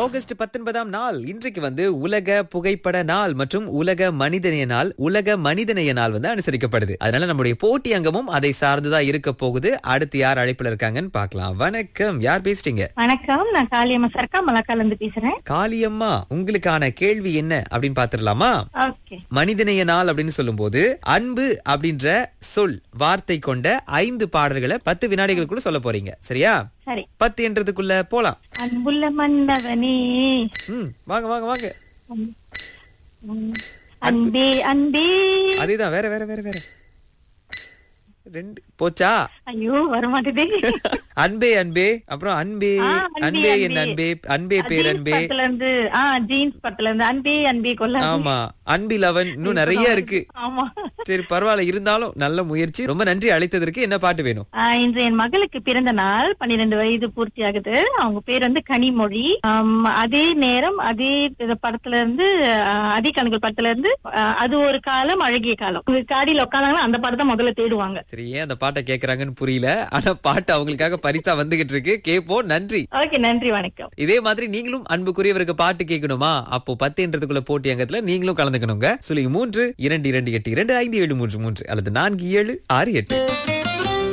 August பத்தொன்பதாம் நாள் இன்றைக்கு வந்து உலக புகைப்பட நாள் மற்றும் உலக மனிதநேய நாள் உலக மனிதநேய நாள் வந்து அனுசரிக்கப்படுது அதனால நம்முடைய போட்டி அங்கமும் அதை சார்ந்துதான் இருக்க போகுது அடுத்து யார் அழைப்புல இருக்காங்கன்னு பார்க்கலாம் வணக்கம் யார் பேசுறீங்க வணக்கம் நான் காளியம்மா சர்க்கா மலக்கால இருந்து பேசுறேன் காளியம்மா உங்களுக்கான கேள்வி என்ன அப்படின்னு பாத்துடலாமா ஓகே மனிதநேய நாள் அப்படின்னு சொல்லும்போது அன்பு அப்படின்ற சொல் வார்த்தை கொண்ட ஐந்து பாடல்களை பத்து வினாடிகளுக்குள்ள சொல்ல போறீங்க சரியா சரி பத்து என்றதுக்குள்ள போலாம் அன்புள்ள மன்னவனே ம் வாங்க வாங்க வாங்க அன்பே அன்பே அதேதான் வேற வேற வேற வேற ரெண்டு போச்சா ஐயோ வரமாட்டேதே அன்பே அன்பே அப்புறம் அன்பே ஆ, அன்பே என் அன்பே அன்பே பேர் அன்பே படத்துல இருந்து ஆ ஜீன்ஸ் படத்துல இருந்து அன்பே அன்பே கொல்ல ஆமா அன்பிலவன் இன்னும் நிறைய இருக்கு ஆமா சரி பரவாயில்ல இருந்தாலும் நல்ல முயற்சி ரொம்ப நன்றி அழைத்ததற்கு என்ன பாட்டு வேணும் ஆ, இன்று என் மகளுக்கு பிறந்த நாள் பன்னிரெண்டு வயது பூர்த்தி ஆகுது அவங்க பேர் வந்து கனிமொழி ஆம், அதே நேரம் அதே இது படத்துல இருந்து ஆ, அதே கணக்கு படத்துல இருந்து ஆ, அது ஒரு காலம் அழகிய காலம் இது காடியில உட்காந்தாங்கன்னா அந்த படத்தை முதல்ல தேடுவாங்க சரி ஏன் அந்த பாட்டை கேக்குறாங்கன்னு புரியல ஆனா பாட்டு அவங்களுக்காக பரிசா வந்துகிட்டு இருக்கு கேப்போம் நன்றி ஓகே நன்றி வணக்கம் இதே மாதிரி நீங்களும் அன்புக்குரியவருக்கு பாட்டு கேட்கணுமா அப்போ பத்துன்றதுக்குள்ள போட்டி அங்கத்துல நீங்களும் கலந்துக்கணுங்க சொல்லி மூன்று இரண்டு இரண்டு எட்டு இரண்டு ஐந்து ஏழு மூன்று மூன்று அல்லது நான்கு ஏழு ஆறு எட்டு